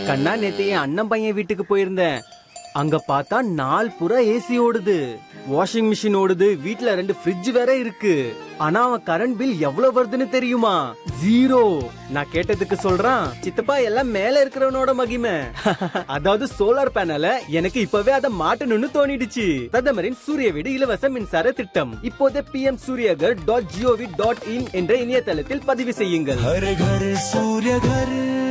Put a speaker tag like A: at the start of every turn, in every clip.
A: கண்ணா நேத்து என் அண்ணன் பையன் வீட்டுக்கு போயிருந்தேன் அங்க பார்த்தா நாள் புறா ஏசி ஓடுது வாஷிங் மிஷின் ஓடுது வீட்ல ரெண்டு ஃப்ரிட்ஜ் வேற இருக்கு ஆனா அவன் கரண்ட் பில் எவ்வளவு வருதுன்னு தெரியுமா ஜீரோ நான் கேட்டதுக்கு சொல்றான் சித்தப்பா எல்லாம் மேல இருக்கிறவனோட மகிமை அதாவது சோலார் பேனல எனக்கு இப்பவே அதை மாட்டணும்னு தோணிடுச்சு பிரதமரின் சூரிய வீடு இலவச மின்சார திட்டம் இப்போதே P M Suryaghar dot gov dot in என்ற இணையதளத்தில் பதிவு செய்யுங்கள்
B: हर घर सूर्य घर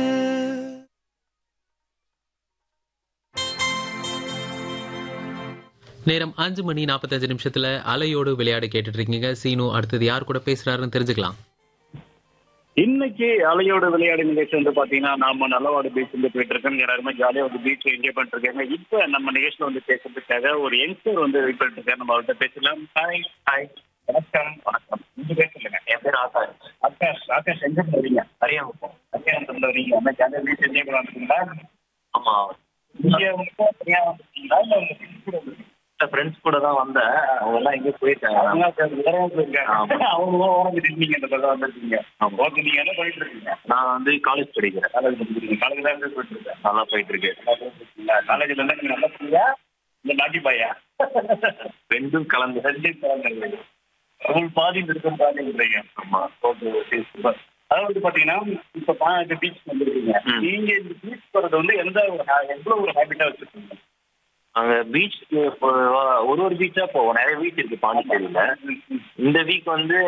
C: நேரம் அஞ்சு மணி நாற்பத்தஞ்சு நிமிஷத்துல அலையோடு விளையாட கேட்டுட்டு இருக்கீங்க சீனு அடுத்தது யார் கூட பேசுறாருன்னு தெரிஞ்சுக்கலாம்
D: இன்னைக்கு அலையோட விளையாடு நிகழ்ச்சி வந்து பாத்தீங்கன்னா நாம நல்லவாடு பீச் வந்து போயிட்டு இருக்கோம் எல்லாருமே ஜாலியா வந்து பீச் என்ஜாய் பண்ணிட்டு இருக்காங்க இப்ப நம்ம நிகழ்ச்சியில வந்து பேசுறதுக்காக ஒரு யங்ஸ்டர் வந்து வெயிட் பண்ணிட்டு இருக்காரு நம்ம அவர்கிட்ட பேசலாம் ஹாய் ஹாய் வணக்கம் வணக்கம் உங்க பேர் சொல்லுங்க என் பேர் ஆகாஷ் ஆகாஷ் ஆகாஷ் எங்க போறீங்க அரியாமப்போம் அரியாமத்துல வரீங்க என்ன ஜாலியா பீச் என்ஜாய் பண்ணாங்களா ஆமா நீங்க மட்டும் தனியா வந்துருக்கீங்களா இல்ல உங்க ஃப்ரெண்ட்ஸ் கூட வந்திருக்கீங்களா?
E: ஃப்ரெண்ட்ஸ் கூட தான் வந்தேன் அவங்க எல்லாம் எங்கேயோ போயிட்டாங்க
D: அவங்க வேற போயிருக்காங்க அவங்க ஓரம் இருக்கீங்க இந்த பக்கம் வந்திருக்கீங்க ஓகே நீங்க என்ன பண்ணிட்டு இருக்கீங்க
E: நான் வந்து காலேஜ் படிக்கிறேன்
D: காலேஜ் படிக்கிறீங்க காலேஜ் தான் போயிட்டு இருக்கேன்
E: நல்லா போயிட்டு இருக்கு
D: காலேஜ்ல இருந்தா நீங்க நல்லா புரியா இந்த நாட்டி பாயா
E: ரெண்டும் கலந்து
D: ரெண்டு குழந்தைங்க உங்களுக்கு பாதி இருக்கும் பாதின்றீங்க
E: ஆமா
D: ஓகே ஓகே சூப்பர் அதாவது பாத்தீங்கன்னா இப்ப பா இந்த பீச் வந்திருக்கீங்க
E: ம்.
D: நீங்க இந்த பீச் போறது வந்து எந்த ஒரு ha- எவ்வளவு ஒரு ஹேபிட்டா வச்சிருக்கீங்க
E: அங்க பீச் ஒரு ஒரு பீச்சா போவோம் நிறைய பீச் இருக்கு பாண்டிச்சேரியில இந்த வீக் வந்து